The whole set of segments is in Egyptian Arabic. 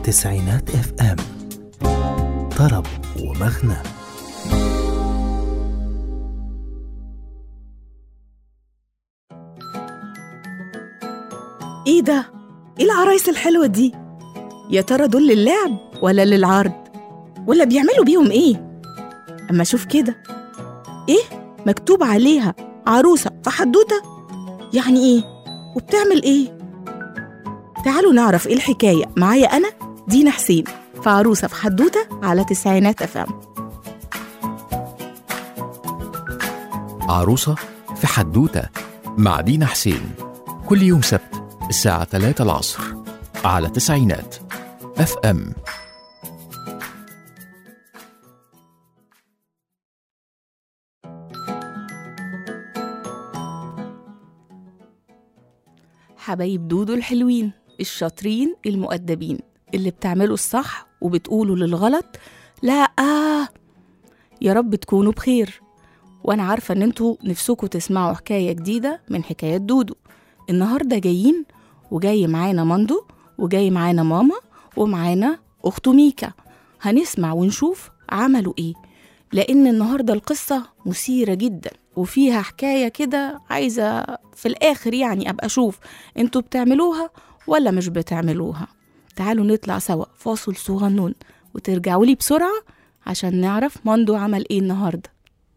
تسعينات اف ام طرب ومغنى ايه ده؟ ايه العرايس الحلوة دي؟ يا ترى دول للعب ولا للعرض؟ ولا بيعملوا بيهم ايه؟ اما اشوف كده ايه؟ مكتوب عليها عروسة في حدوتة؟ يعني ايه؟ وبتعمل ايه؟ تعالوا نعرف ايه الحكاية معايا انا دينا حسين في عروسة في حدوتة على تسعينات افهم عروسة في حدوتة مع دينا حسين كل يوم سبت الساعة 3 العصر على تسعينات اف ام حبايب دودو الحلوين الشاطرين المؤدبين اللي بتعملوا الصح وبتقولوا للغلط لا آه يا رب تكونوا بخير وانا عارفة ان انتوا نفسكوا تسمعوا حكاية جديدة من حكايات دودو النهاردة جايين وجاي معانا مندو وجاي معانا ماما ومعانا اخته ميكا هنسمع ونشوف عملوا ايه لان النهارده القصه مثيره جدا وفيها حكايه كده عايزه في الاخر يعني ابقى اشوف انتوا بتعملوها ولا مش بتعملوها تعالوا نطلع سوا فاصل صغنون وترجعوا لي بسرعه عشان نعرف مندو عمل ايه النهارده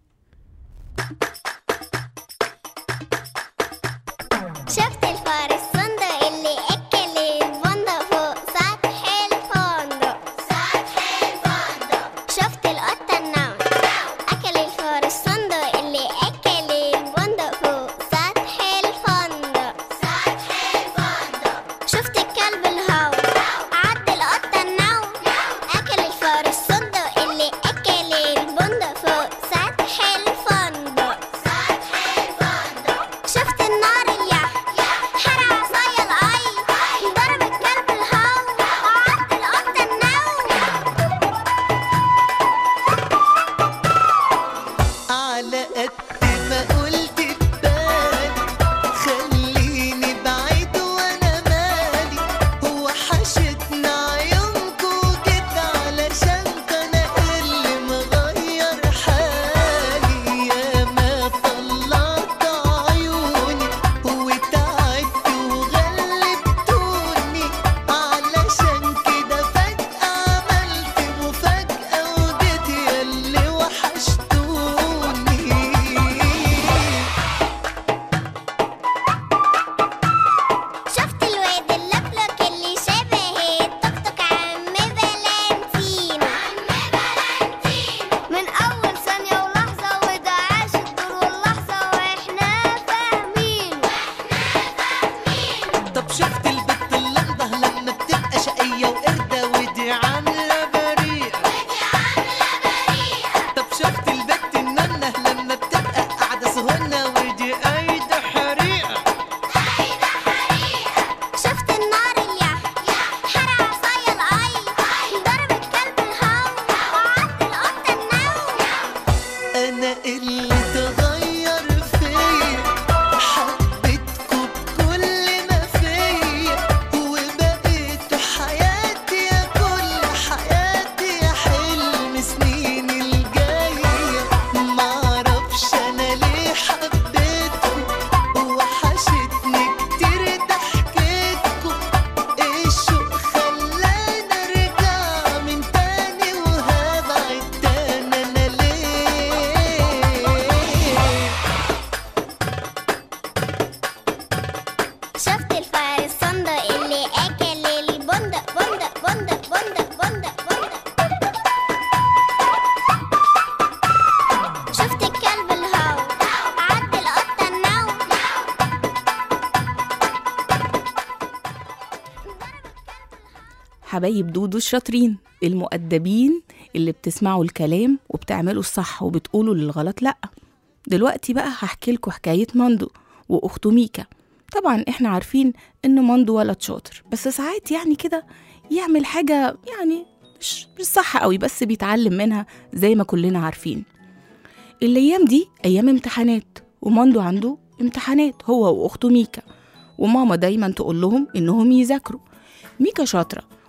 شفت الفار الصندوق اللي اكل البندق فوق سطح الفندق سطح الفندق شفت القطة النوم اكل الفار الصندوق اللي اكل البندق فوق سطح الفندق سطح الفندق شفت الكلب الهو عد القطة النوم اكل الفار الصندوق اللي اكل البندق فوق سطح الفندق سطح الفندق شفت النار اليح حرق عصايا القي ضرب الكلب الهو عض القطة النوم على قد ما قلت ببالي خليني بعيد وانا مالي هو حشتنا عيونكو جيت علشان انا اللي مغير حالي يا ما طلعت عيوني وتعبت وغلبتوني علشان كده فجأة عملت مفاجأة وجيت ياللي وحشتوني شفت الواد اللفلك اللي شبه التوك توك عم فالنتينو عم فالنتينو من اول ثانية ولحظة وده عاش الدور واللحظة واحنا فاهمينه طب شفت البت اللمضة لما بتبقى شقية وقردة ودي عاملة بريئة طب شفت البت النملة لما بتبقى قاعدة سهونة ودي قايدة حريقة شفت النار اليح حرق عصايا القي ضرب الكلب الهو وعض القطة النوم أنا اللي تغير فيا حبيتكوا بكل ما فيا وبقيتوا حياتي يا كل حياتي يا حلم سنين الجاية معرفش أنا ليه حبيتكوا وحشتني كتير ضحكتكوا الشوق خلاني أرجع من تاني وهبعد تاني أنا ليه شفت الفار الصندوق اللي اكل البندق بندق بندق بندق بندق بندق شفت الكلب الهو عد القطة النوم حبايب دودو الشاطرين المؤدبين اللي بتسمعوا الكلام وبتعملوا الصح وبتقولوا للغلط لأ دلوقتي بقى هحكي لكم حكاية مندو وأخته ميكا طبعا احنا عارفين ان مندو ولد شاطر بس ساعات يعني كده يعمل حاجة يعني مش مش صح قوي بس بيتعلم منها زي ما كلنا عارفين الأيام دي أيام امتحانات ومندو عنده امتحانات هو وأخته ميكا وماما دايما تقول لهم إنهم يذاكروا ميكا شاطرة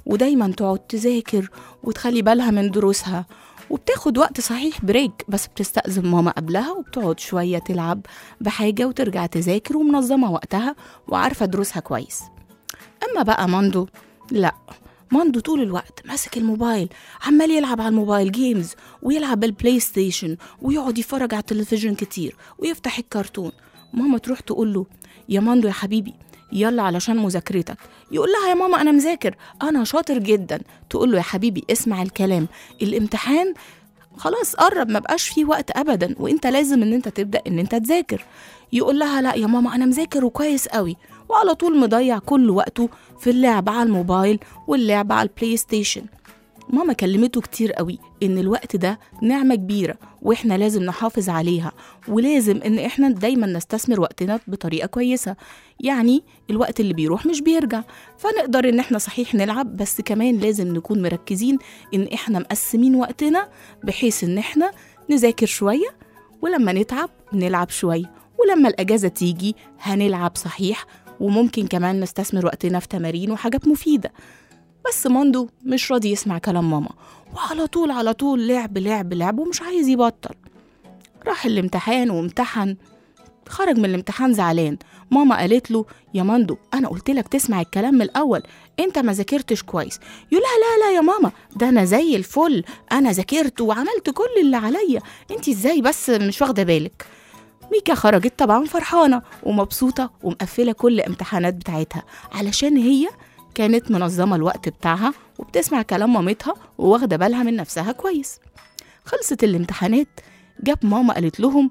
ودايما تقعد تذاكر وتخلي بالها من دروسها وبتاخد وقت صحيح بريك بس بتستأذن ماما قبلها وبتقعد شوية تلعب بحاجة وترجع تذاكر ومنظمة وقتها وعارفة دروسها كويس أما بقى ماندو لا ماندو طول الوقت ماسك الموبايل عمال يلعب على الموبايل جيمز ويلعب بالبلاي ستيشن ويقعد يتفرج على التلفزيون كتير ويفتح الكرتون ماما تروح تقول له يا ماندو يا حبيبي يلا علشان مذاكرتك يقول لها يا ماما انا مذاكر انا شاطر جدا تقول له يا حبيبي اسمع الكلام الامتحان خلاص قرب ما بقاش فيه وقت ابدا وانت لازم ان انت تبدا ان انت تذاكر يقول لها لا يا ماما انا مذاكر وكويس قوي وعلى طول مضيع كل وقته في اللعب على الموبايل واللعب على البلاي ستيشن ماما كلمته كتير قوي ان الوقت ده نعمة كبيرة واحنا لازم نحافظ عليها ولازم ان احنا دايما نستثمر وقتنا بطريقة كويسة يعني الوقت اللي بيروح مش بيرجع فنقدر ان احنا صحيح نلعب بس كمان لازم نكون مركزين ان احنا مقسمين وقتنا بحيث ان احنا نذاكر شوية ولما نتعب نلعب شوية ولما الأجازة تيجي هنلعب صحيح وممكن كمان نستثمر وقتنا في تمارين وحاجات مفيدة بس ماندو مش راضي يسمع كلام ماما وعلى طول على طول لعب لعب لعب ومش عايز يبطل راح الامتحان وامتحن خرج من الامتحان زعلان ماما قالت له يا ماندو انا قلت لك تسمع الكلام من الاول انت ما ذاكرتش كويس يقول لها لا لا يا ماما ده انا زي الفل انا ذاكرت وعملت كل اللي عليا انت ازاي بس مش واخده بالك ميكا خرجت طبعا فرحانه ومبسوطه ومقفله كل الامتحانات بتاعتها علشان هي كانت منظمه الوقت بتاعها وبتسمع كلام مامتها وواخده بالها من نفسها كويس خلصت الامتحانات جاب ماما قالت لهم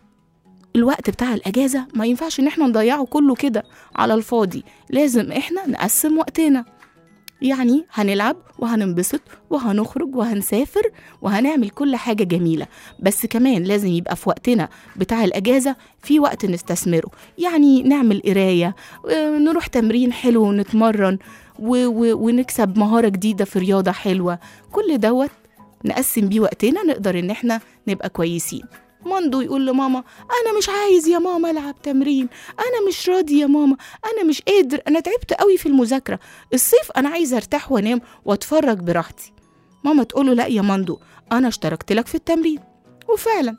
الوقت بتاع الأجازة ما ينفعش إن احنا نضيعه كله كده على الفاضي لازم احنا نقسم وقتنا يعني هنلعب وهننبسط وهنخرج وهنسافر وهنعمل كل حاجة جميلة بس كمان لازم يبقى في وقتنا بتاع الأجازة في وقت نستثمره يعني نعمل قراية آه، نروح تمرين حلو ونتمرن و- و- ونكسب مهارة جديدة في رياضة حلوة كل دوت نقسم بيه وقتنا نقدر إن احنا نبقى كويسين ماندو يقول لماما انا مش عايز يا ماما العب تمرين انا مش راضي يا ماما انا مش قادر انا تعبت قوي في المذاكره الصيف انا عايزه ارتاح وانام واتفرج براحتي ماما تقول له لا يا ماندو انا اشتركت لك في التمرين وفعلا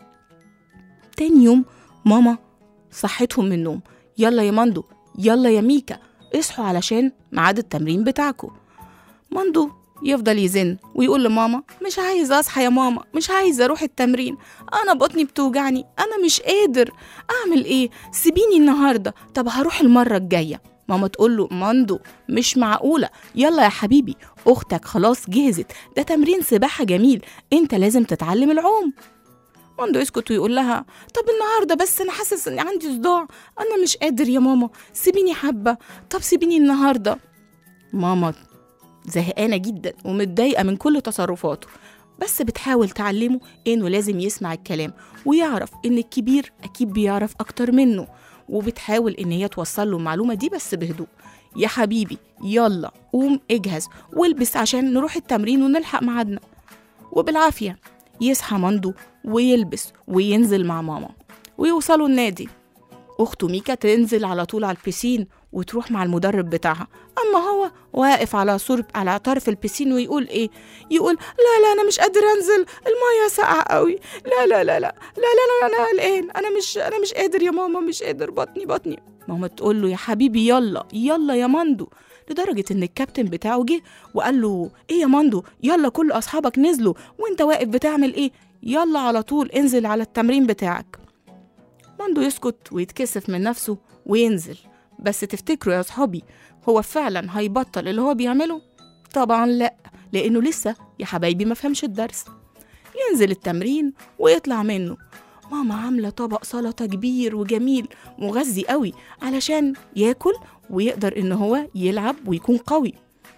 تاني يوم ماما صحتهم من النوم يلا يا ماندو يلا يا ميكا اصحوا علشان ميعاد التمرين بتاعكم ماندو يفضل يزن ويقول لماما مش عايز اصحى يا ماما مش عايز اروح التمرين انا بطني بتوجعني انا مش قادر اعمل ايه سيبيني النهارده طب هروح المره الجايه ماما تقول له ماندو مش معقوله يلا يا حبيبي اختك خلاص جهزت ده تمرين سباحه جميل انت لازم تتعلم العوم ماندو يسكت ويقول لها طب النهارده بس انا حاسس ان عندي صداع انا مش قادر يا ماما سيبيني حبه طب سيبيني النهارده ماما زهقانه جدا ومتضايقه من كل تصرفاته بس بتحاول تعلمه انه لازم يسمع الكلام ويعرف ان الكبير اكيد بيعرف اكتر منه وبتحاول ان هي توصل له المعلومه دي بس بهدوء يا حبيبي يلا قوم اجهز والبس عشان نروح التمرين ونلحق ميعادنا وبالعافيه يصحى مندو ويلبس وينزل مع ماما ويوصلوا النادي اخته ميكا تنزل على طول على البسين وتروح مع المدرب بتاعها اما هو واقف على سور على طرف البسين ويقول ايه يقول لا لا انا مش قادر انزل المايه ساقعه قوي لا لا لا لا لا لا لا انا قلقان انا مش انا مش قادر يا ماما مش قادر بطني بطني ماما تقول له يا حبيبي يلا يلا يا مندو لدرجة إن الكابتن بتاعه جه وقال له إيه يا مندو يلا كل أصحابك نزلوا وأنت واقف بتعمل إيه يلا على طول انزل على التمرين بتاعك مندو يسكت ويتكسف من نفسه وينزل بس تفتكروا يا صحابي هو فعلا هيبطل اللي هو بيعمله طبعا لا لانه لسه يا حبايبي ما فهمش الدرس ينزل التمرين ويطلع منه ماما عامله طبق سلطه كبير وجميل مغذي قوي علشان ياكل ويقدر ان هو يلعب ويكون قوي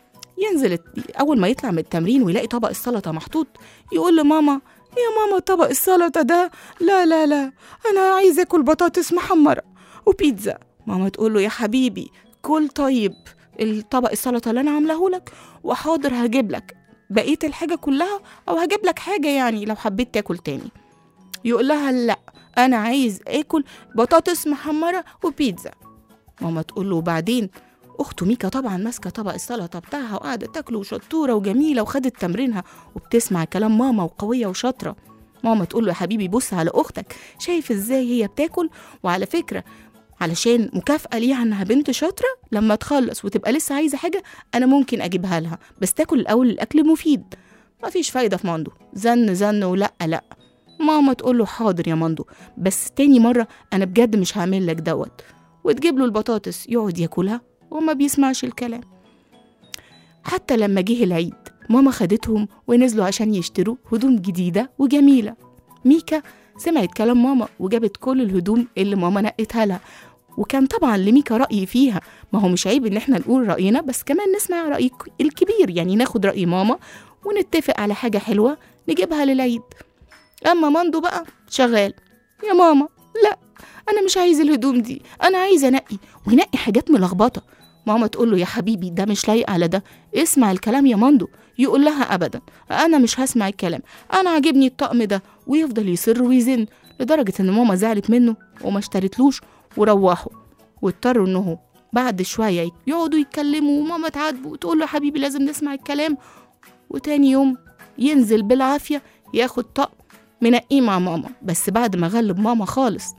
ينزل الت- اول ما يطلع من التمرين ويلاقي طبق السلطه محطوط يقول لماما يا ماما طبق السلطه ده لا لا لا انا عايز اكل بطاطس محمره وبيتزا ماما تقول له يا حبيبي كل طيب الطبق السلطه اللي انا عاملاه لك وحاضر هجيب لك بقيه الحاجه كلها او هجيب لك حاجه يعني لو حبيت تاكل تاني يقول لها لا انا عايز اكل بطاطس محمره وبيتزا ماما تقول له وبعدين اخته ميكا طبعا ماسكه طبق السلطه بتاعها وقاعده تاكله وشطوره وجميله وخدت تمرينها وبتسمع كلام ماما وقويه وشاطره ماما تقول له يا حبيبي بص على اختك شايف ازاي هي بتاكل وعلى فكره علشان مكافأة ليها انها بنت شاطرة لما تخلص وتبقى لسه عايزة حاجة انا ممكن اجيبها لها بس تاكل الاول الاكل مفيد مفيش فايدة في ماندو زن زن ولا لا ماما تقول له حاضر يا ماندو بس تاني مرة انا بجد مش هعمل لك دوت وتجيب له البطاطس يقعد ياكلها وما بيسمعش الكلام حتى لما جه العيد ماما خدتهم ونزلوا عشان يشتروا هدوم جديدة وجميلة ميكا سمعت كلام ماما وجابت كل الهدوم اللي ماما نقتها لها وكان طبعا لميكا رأي فيها ما هو مش عيب ان احنا نقول رأينا بس كمان نسمع رأي ك- الكبير يعني ناخد رأي ماما ونتفق على حاجة حلوة نجيبها للعيد أما ماندو بقى شغال يا ماما لا أنا مش عايز الهدوم دي أنا عايز أنقي وينقي حاجات ملخبطة ماما تقول له يا حبيبي ده مش لايق على ده اسمع الكلام يا ماندو يقول لها أبدا أنا مش هسمع الكلام أنا عاجبني الطقم ده ويفضل يصر ويزن لدرجة إن ماما زعلت منه وما اشترتلوش وروحوا واضطروا إنه بعد شوية يقعدوا يتكلموا وماما تعاتبه وتقول له يا حبيبي لازم نسمع الكلام وتاني يوم ينزل بالعافية ياخد طقم منقيه مع ماما بس بعد ما غلب ماما خالص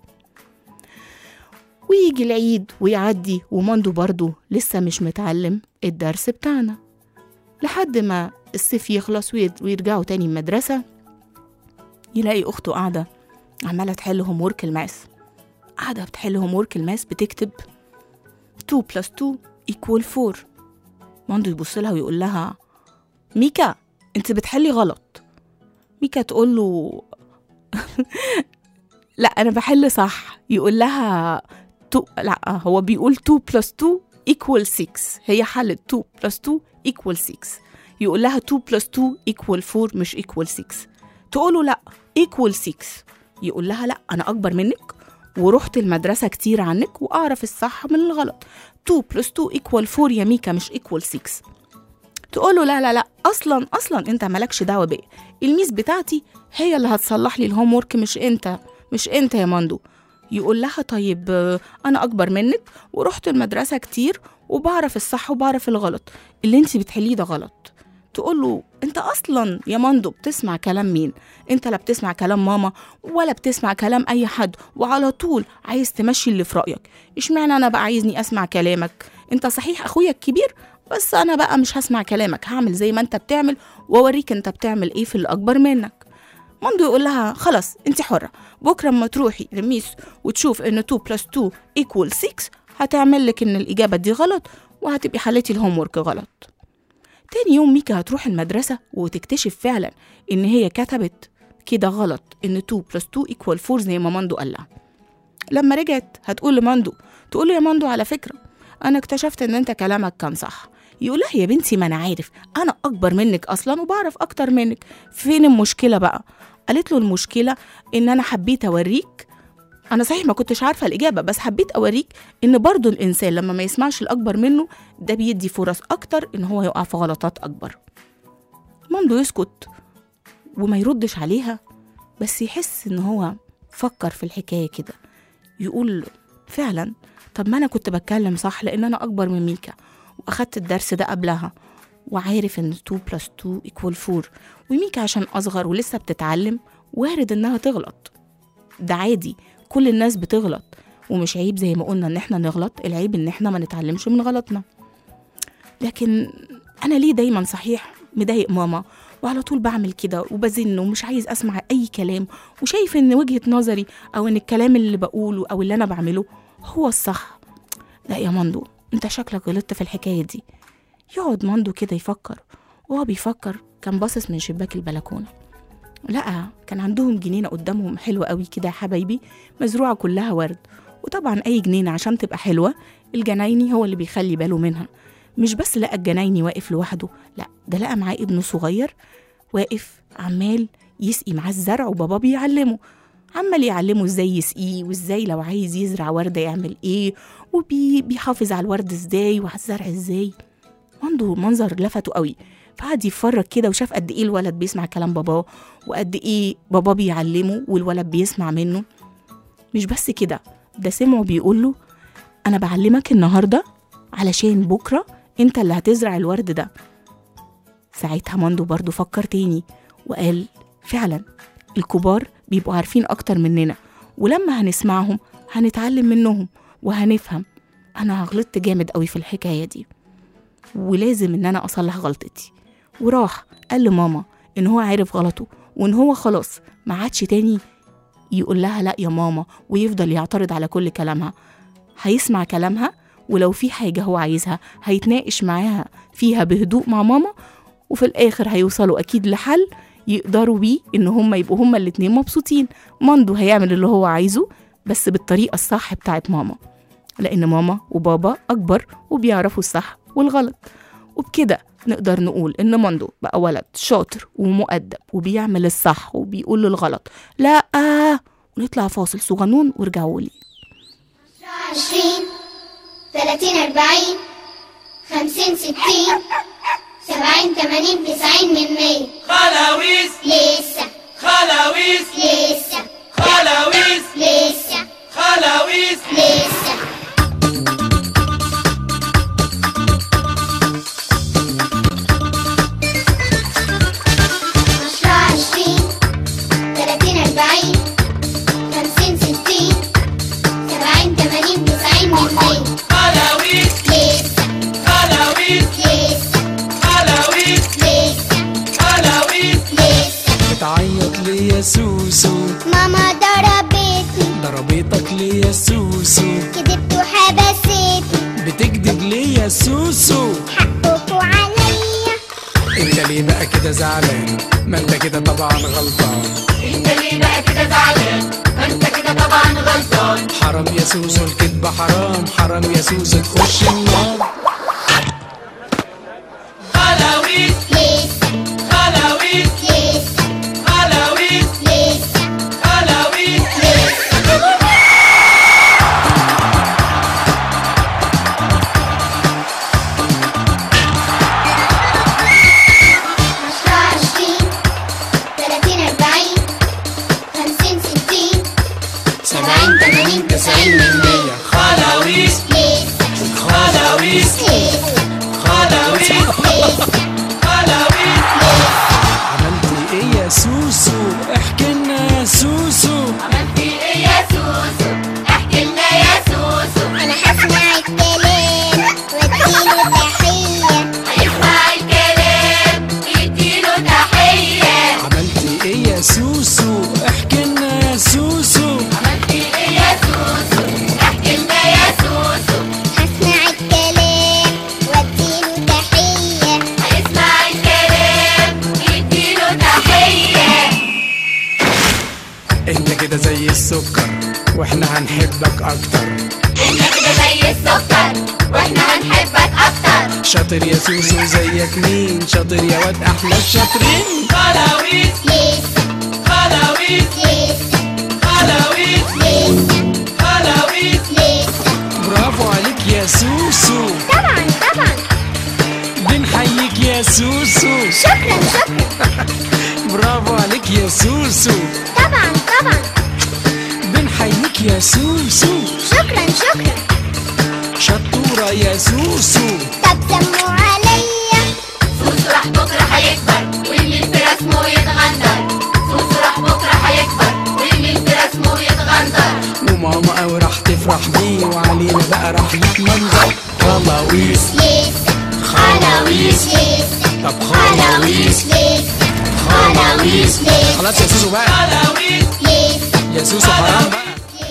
ويجي العيد ويعدي وماندو برضو لسه مش متعلم الدرس بتاعنا لحد ما الصيف يخلص وير- ويرجعوا تاني المدرسة يلاقي أخته قاعدة عمالة تحل هوم ورك الماس قاعدة بتحل هوم ورك الماس بتكتب 2 بلس 2 equal 4 ماندو يبص لها ويقول لها ميكا انت بتحلي غلط ميكا تقول له لا انا بحل صح يقول لها تو لا هو بيقول 2 بلس 2 equal 6 هي حلت 2 بلس 2 equal 6 يقول لها 2 بلس 2 equal 4 مش equal 6 تقول له لا equal 6 يقول لها لا انا اكبر منك ورحت المدرسة كتير عنك وأعرف الصح من الغلط 2 بلس 2 equal 4 يا ميكا مش equal 6 تقول له لا لا لا اصلا اصلا انت مالكش دعوه بيا الميس بتاعتي هي اللي هتصلح لي الهوم ورك مش انت مش انت يا ماندو يقول لها طيب آه، انا اكبر منك ورحت المدرسه كتير وبعرف الصح وبعرف الغلط اللي انت بتحليه ده غلط تقول له انت اصلا يا ماندو بتسمع كلام مين انت لا بتسمع كلام ماما ولا بتسمع كلام اي حد وعلى طول عايز تمشي اللي في رايك اشمعنى انا بقى عايزني اسمع كلامك انت صحيح اخويا الكبير بس انا بقى مش هسمع كلامك هعمل زي ما انت بتعمل واوريك انت بتعمل ايه في اللي اكبر منك ماندو يقول لها خلاص انت حره بكره اما تروحي لميس وتشوف ان 2 بلس 2 equal 6 هتعمل لك ان الاجابه دي غلط وهتبقي حليتي الهوم ورك غلط تاني يوم ميكا هتروح المدرسة وتكتشف فعلا إن هي كتبت كده غلط إن 2 بلس 2 equal 4 زي ما ماندو قال لها لما رجعت هتقول لماندو تقول له يا ماندو على فكرة أنا اكتشفت إن أنت كلامك كان صح يقول لها يا بنتي ما أنا عارف أنا أكبر منك أصلا وبعرف أكتر منك فين المشكلة بقى قالت له المشكلة إن أنا حبيت أوريك أنا صحيح ما كنتش عارفة الإجابة بس حبيت أوريك إن برضو الإنسان لما ما يسمعش الأكبر منه ده بيدي فرص أكتر إن هو يقع في غلطات أكبر ماندو يسكت وما يردش عليها بس يحس إن هو فكر في الحكاية كده يقول فعلا طب ما أنا كنت بتكلم صح لأن أنا أكبر من ميكا وأخدت الدرس ده قبلها وعارف إن 2 بلس 2 equal 4 وميكا عشان أصغر ولسه بتتعلم وارد إنها تغلط ده عادي كل الناس بتغلط ومش عيب زي ما قلنا ان احنا نغلط العيب ان احنا ما نتعلمش من غلطنا لكن انا ليه دايما صحيح مضايق ماما وعلى طول بعمل كده وبزن ومش عايز اسمع اي كلام وشايف ان وجهة نظري او ان الكلام اللي بقوله او اللي انا بعمله هو الصح لا يا ماندو انت شكلك غلطت في الحكاية دي يقعد ماندو كده يفكر وهو بيفكر كان باصص من شباك البلكونة لا كان عندهم جنينة قدامهم حلوة قوي كده يا حبايبي مزروعة كلها ورد وطبعا أي جنينة عشان تبقى حلوة الجنايني هو اللي بيخلي باله منها مش بس لقى الجنايني واقف لوحده لا ده لقى معاه ابنه صغير واقف عمال يسقي معاه الزرع وبابا بيعلمه عمال يعلمه ازاي يسقيه وازاي لو عايز يزرع وردة يعمل ايه وبيحافظ على الورد ازاي وعلى الزرع ازاي عنده منظر لفته قوي فقعد يتفرج كده وشاف قد ايه الولد بيسمع كلام باباه وقد ايه باباه بيعلمه والولد بيسمع منه مش بس كده ده سمعه بيقول له انا بعلمك النهارده علشان بكرة انت اللي هتزرع الورد ده ساعتها ماندو برضو فكر تاني وقال فعلا الكبار بيبقوا عارفين أكتر مننا ولما هنسمعهم هنتعلم منهم وهنفهم أنا غلطت جامد قوي في الحكاية دي ولازم إن أنا أصلح غلطتي وراح قال لماما إن هو عارف غلطه وإن هو خلاص ما عادش تاني يقول لها لا يا ماما ويفضل يعترض على كل كلامها هيسمع كلامها ولو في حاجة هو عايزها هيتناقش معاها فيها بهدوء مع ماما وفي الآخر هيوصلوا أكيد لحل يقدروا بيه إن هما يبقوا هما الاتنين مبسوطين ماندو هيعمل اللي هو عايزه بس بالطريقة الصح بتاعت ماما لأن ماما وبابا أكبر وبيعرفوا الصح والغلط وبكده نقدر نقول إن ماندو بقى ولد شاطر ومؤدب وبيعمل الصح وبيقول الغلط لا آه ونطلع فاصل صغنون وارجعوا لي عشرين ثلاثين أربعين خمسين ستين سبعين تمانين تسعين من مية خلاويص لسه خلاويص لسه خلاويص لسه خلاويص لسه عشرة عشرين تلاتين أربعين خمسين ستين سبعين تمانين تسعين من مية خلاويص لسه خلاويص لسه خلاويص لسه خلاويص لسه بتعيط ليه يا سوسو ماما ضربتني ضربتك ليه يا سوسو كدبت وحبستني بتكذب ليه يا سوسو حقكوا عليا انت ليه بقى كده زعلان ما انت كده طبعا غلطان انت ليه بقى كده زعلان ما انت كده طبعا غلطان حرام يا سوسو الكذب حرام حرام يا سوسو تخش النار خلاويص لسه خلاويص لسه خلاويص لسه خلاويص لسه عشرة عشرين تلاتين أربعين خمسين ستين سبعين تمانين تسعين من مية خلاويص لسه خلاويص لسه خلاويص لسه خلاويص عملتي ايه يا سوسو احكي لنا يا سوسو عملتي ايه يا سوسو احكي لنا يا سوسو أنا هسمع الكلام وأديله تحية هيسمع الكلام يديله تحية عملتي ايه يا سوسو احكي لنا يا سوسو عملتي ايه يا سوسو احكي لنا يا سوسو هسمع الكلام وأديله تحية هيسمع الكلام يديله تحية انت كده زي السكر واحنا هنحبك اكتر انت كده زي السكر واحنا هنحبك اكتر شاطر يا سوسو زيك مين شاطر يا واد احلى الشاطرين خلاويص لسه خلاويص لسه خلاويص لسه خلاويص لسه برافو عليك يا سوسو طبعا طبعا بنحييك يا سوسو شكرا شكرا برافو عليك يا سوسو طبعا طبعا بنحييك يا سوسو شكرا شكرا شطورة يا سوسو طب سموا عليا سوسو راح بكرة هيكبر واللي في رسمه يتغندر سوسو راح بكرة هيكبر واللي في رسمه يتغندر وماما قوي راح تفرح بيه وعلينا بقى راح يتمنظر خلاويص لسه خلاويص لسه طب خلاويص لسه خلاويص لسه خلاص يا سوسو بقى خلاويص لسه يا سوسو حرام بقى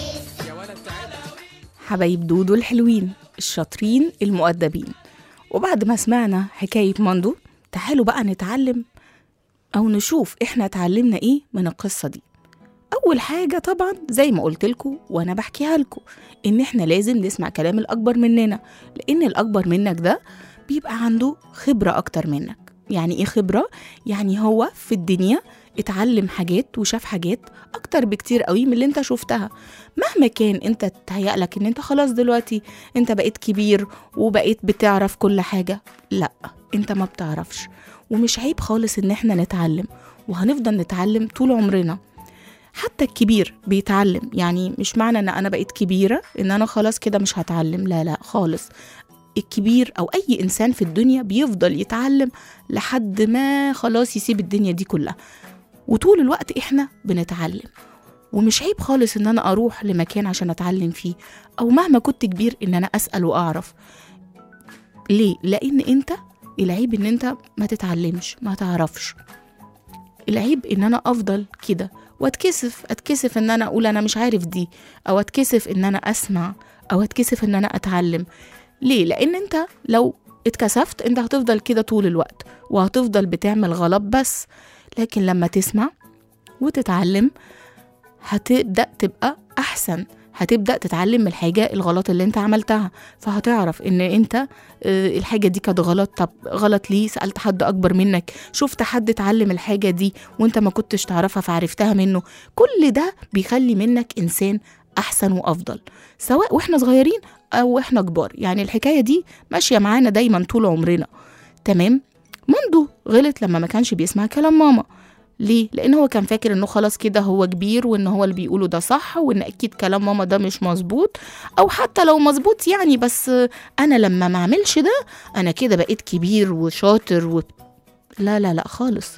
حبايب دودو الحلوين الشاطرين المؤدبين وبعد ما سمعنا حكاية ماندو تعالوا بقى نتعلم أو نشوف إحنا اتعلمنا إيه من القصة دي أول حاجة طبعا زي ما قلت لكم وأنا بحكيها لكم إن إحنا لازم نسمع كلام الأكبر مننا لأن الأكبر منك ده بيبقى عنده خبرة أكتر منك يعني إيه خبرة؟ يعني هو في الدنيا اتعلم حاجات وشاف حاجات أكتر بكتير قوي من اللي أنت شفتها مهما كان أنت تهيألك إن أنت خلاص دلوقتي أنت بقيت كبير وبقيت بتعرف كل حاجة لا أنت ما بتعرفش ومش عيب خالص إن إحنا نتعلم وهنفضل نتعلم طول عمرنا حتى الكبير بيتعلم يعني مش معنى ان انا بقيت كبيره ان انا خلاص كده مش هتعلم لا لا خالص الكبير او اي انسان في الدنيا بيفضل يتعلم لحد ما خلاص يسيب الدنيا دي كلها وطول الوقت احنا بنتعلم ومش عيب خالص ان انا اروح لمكان عشان اتعلم فيه او مهما كنت كبير ان انا اسال واعرف ليه لان انت العيب ان انت ما تتعلمش ما تعرفش العيب ان انا افضل كده واتكسف اتكسف ان انا اقول انا مش عارف دي او اتكسف ان انا اسمع او اتكسف ان انا اتعلم ليه لان انت لو اتكسفت انت هتفضل كده طول الوقت وهتفضل بتعمل غلط بس لكن لما تسمع وتتعلم هتبدا تبقى احسن هتبدا تتعلم من الحاجه الغلط اللي انت عملتها فهتعرف ان انت آه، الحاجه دي كانت غلط طب غلط ليه سالت حد اكبر منك شفت حد اتعلم الحاجه دي وانت ما كنتش تعرفها فعرفتها منه كل ده بيخلي منك انسان احسن وافضل سواء واحنا صغيرين او واحنا كبار يعني الحكايه دي ماشيه معانا دايما طول عمرنا تمام مندو غلط لما ما كانش بيسمع كلام ماما ليه؟ لأن هو كان فاكر إنه خلاص كده هو كبير وإن هو اللي بيقوله ده صح وإن أكيد كلام ماما ده مش مظبوط أو حتى لو مظبوط يعني بس أنا لما ما أعملش ده أنا كده بقيت كبير وشاطر و... لا لا لا خالص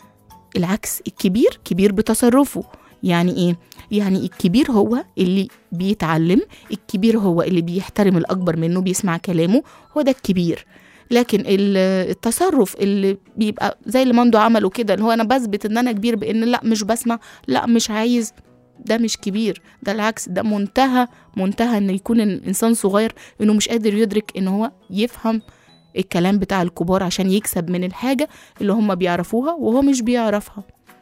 العكس الكبير كبير بتصرفه يعني إيه؟ يعني الكبير هو اللي بيتعلم الكبير هو اللي بيحترم الأكبر منه بيسمع كلامه هو ده الكبير لكن ال- التصرف اللي بيبقى زي اللي ماندو عمله كده اللي هو انا بثبت ان انا كبير بان لا مش بسمع لا مش عايز ده مش كبير ده العكس ده منتهى منتهى ان يكون الانسان صغير انه مش قادر يدرك ان هو يفهم الكلام بتاع الكبار عشان يكسب من الحاجة اللي هم بيعرفوها وهو مش بيعرفها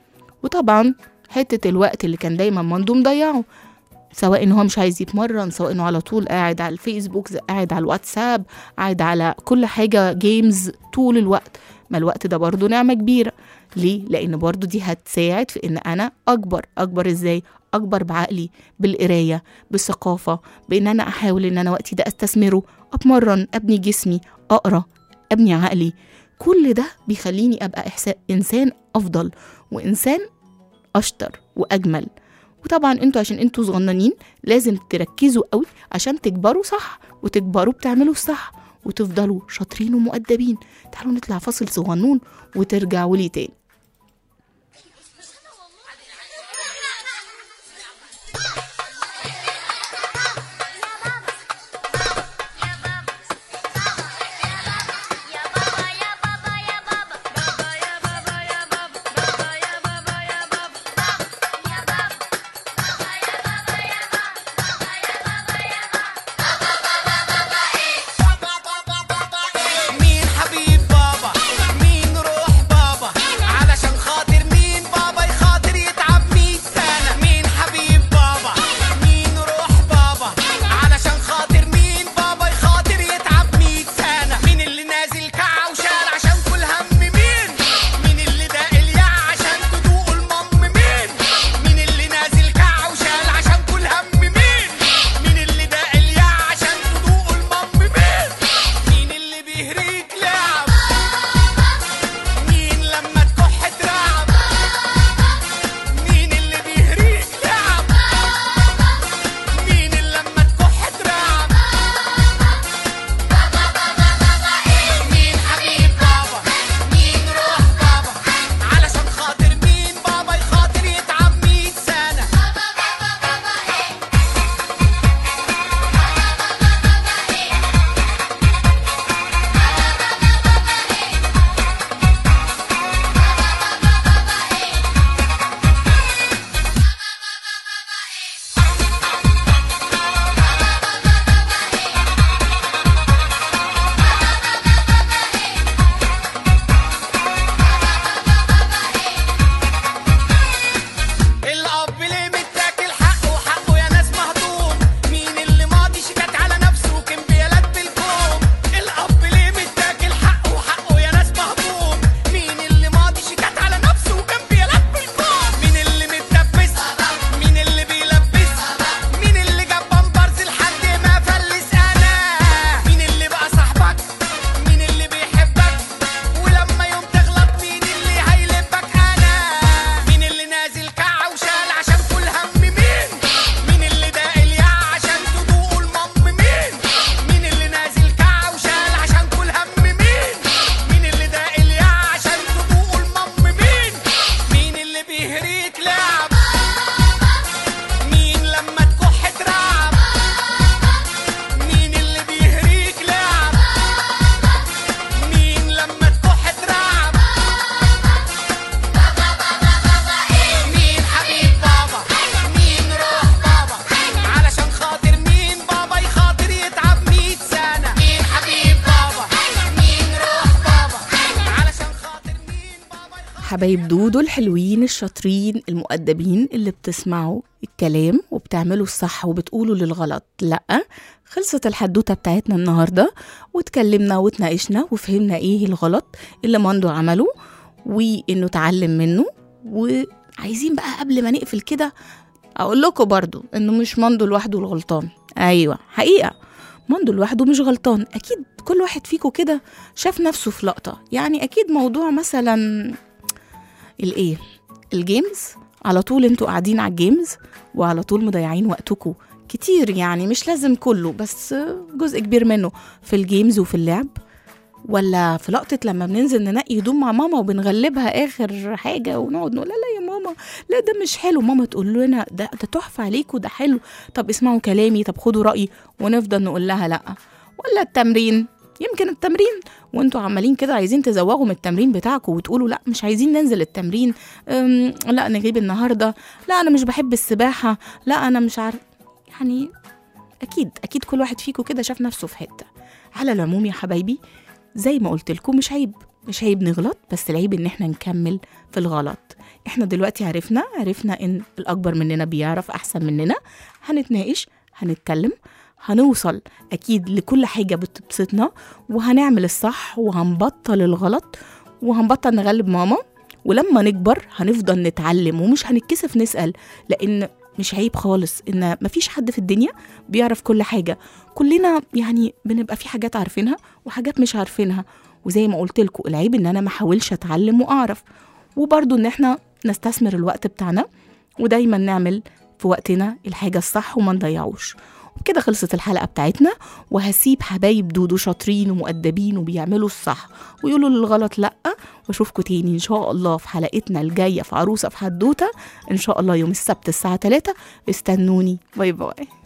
وطبعا حتة الوقت اللي كان دايما مندو مضيعه سواء ان هو مش عايز يتمرن سواء انه على طول قاعد على الفيسبوك قاعد على الواتساب قاعد على كل حاجة جيمز طول الوقت ما الوقت ده برضو نعمة كبيرة ليه؟ لأن برضو دي هتساعد في إن أنا أكبر أكبر إزاي؟ أكبر بعقلي بالقراية بالثقافة بإن أنا أحاول إن أنا وقتي ده أستثمره أتمرن أبني جسمي أقرأ أبني عقلي كل ده بيخليني أبقى إحسا... إنسان أفضل وإنسان أشطر وأجمل وطبعا انتوا عشان انتوا صغننين لازم تركزوا قوي عشان تكبروا صح وتكبروا بتعملوا الصح وتفضلوا شاطرين ومؤدبين تعالوا نطلع فاصل صغنون وترجعوا لي تاني مين حبيب بابا مين روح بابا حبايب دودو الحلوين الشاطرين المؤدبين اللي بتسمعوا الكلام وبتعملوا الصح وبتقولوا للغلط لأ خلصت الحدوتة بتاعتنا النهاردة واتكلمنا واتناقشنا وفهمنا ايه الغلط اللي ماندو عمله وانه اتعلم منه وعايزين بقى قبل ما نقفل كده اقول لكم برضو انه مش ماندو لوحده الغلطان ايوه حقيقة ماندو لوحده مش غلطان اكيد كل واحد فيكم كده شاف نفسه في لقطة يعني اكيد موضوع مثلا الايه الجيمز على طول انتوا قاعدين على الجيمز وعلى طول مضيعين وقتكم كتير يعني مش لازم كله بس جزء كبير منه في الجيمز وفي اللعب ولا في لقطة لما بننزل ننقي هدوم مع ماما وبنغلبها آخر حاجة ونقعد نقول لا لا يا ماما لا ده مش حلو ماما تقول لنا ده ده تحفة عليكم ده حلو طب اسمعوا كلامي طب خدوا رأيي ونفضل نقول لها لا ولا التمرين يمكن التمرين وانتوا عمالين كده عايزين تزوغوا من التمرين بتاعكم وتقولوا لا مش عايزين ننزل التمرين أم، لا نجيب النهارده لا انا مش بحب السباحه لا انا مش عارف يعني اكيد اكيد كل واحد فيكم كده شاف نفسه في حته على العموم يا حبايبي زي ما قلت لكم مش عيب مش عيب نغلط بس العيب ان احنا نكمل في الغلط احنا دلوقتي عرفنا عرفنا ان الاكبر مننا بيعرف احسن مننا هنتناقش هنتكلم هنوصل اكيد لكل حاجه بتبسطنا وهنعمل الصح وهنبطل الغلط وهنبطل نغلب ماما ولما نكبر هنفضل نتعلم ومش هنتكسف نسال لان مش عيب خالص ان مفيش حد في الدنيا بيعرف كل حاجه كلنا يعني بنبقى في حاجات عارفينها وحاجات مش عارفينها وزي ما قلت لكم العيب ان انا ما احاولش اتعلم واعرف وبرضو ان احنا نستثمر الوقت بتاعنا ودايما نعمل في وقتنا الحاجه الصح وما نضيعوش وبكده خلصت الحلقه بتاعتنا وهسيب حبايب دودو شاطرين ومؤدبين وبيعملوا الصح ويقولوا للغلط لا واشوفكم تاني ان شاء الله في حلقتنا الجايه في عروسه في حدوته ان شاء الله يوم السبت الساعه 3 استنوني باي باي